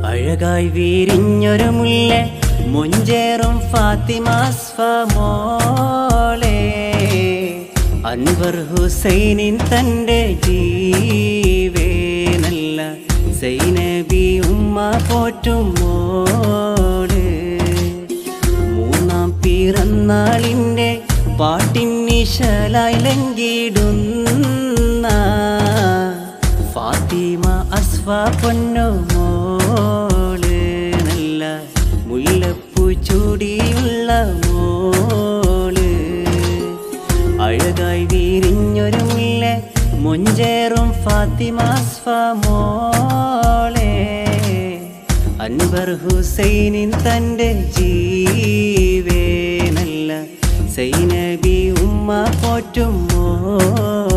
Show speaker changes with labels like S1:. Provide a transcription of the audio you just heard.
S1: അഴകായി വീരിഞ്ഞൊരു മുല്ല മുഞ്ചേറും ഫാത്തിമാസ്ഫ മോളെ അൻവർ ഹുസൈനിൻ തൻ്റെ ജീവേ നല്ല സൈനബി ഉമ്മ പോറ്റും മോള് മൂന്നാം പിറന്നാളിൻ്റെ പാട്ടിനിശലായി ലങ്കിടുന്ന ഫാത്തിമ അസ്ഫ പൊന്നു മോള് നല്ല മുല്ലപ്പൂ ചൂടിയുള്ള മോള് അഴകായി വീരിഞ്ഞൊരു മുല്ല മുഞ്ചേറും ഫാത്തിമ അസ്ഫ മോളെ അൻവർ ഹുസൈനിൻ തൻ്റെ ജീവേ നല്ല സൈനബി ഉമ്മ പോറ്റും മോള്